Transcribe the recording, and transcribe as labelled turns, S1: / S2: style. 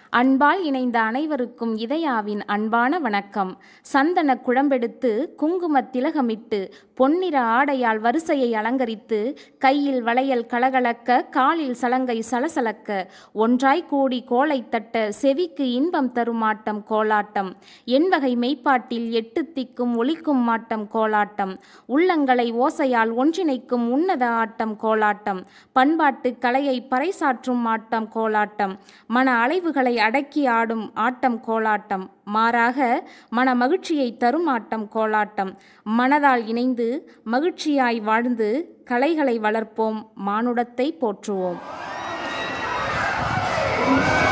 S1: அன்பால் இணைந்த அனைவருக்கும் இதயாவின் அன்பான வணக்கம் சந்தன குழம்பெடுத்து குங்கும திலகமிட்டு பொன்னிற ஆடையால் வரிசையை அலங்கரித்து கையில் வளையல் கலகலக்க காலில் சலங்கை சலசலக்க ஒன்றாய் கூடி கோலை தட்ட செவிக்கு இன்பம் தரும் ஆட்டம் கோலாட்டம் எண்வகை மெய்ப்பாட்டில் எட்டு திக்கும் ஒலிக்கும் ஆட்டம் கோலாட்டம் உள்ளங்களை ஓசையால் ஒன்றிணைக்கும் உன்னத ஆட்டம் கோலாட்டம் பண்பாட்டு கலையை பறைசாற்றும் ஆட்டம் கோலாட்டம் மன அலைவுகளை அடக்கி ஆடும் ஆட்டம் கோலாட்டம் மாறாக மன மகிழ்ச்சியை தரும் ஆட்டம் கோலாட்டம் மனதால் இணைந்து மகிழ்ச்சியாய் வாழ்ந்து கலைகளை வளர்ப்போம் மானுடத்தை போற்றுவோம்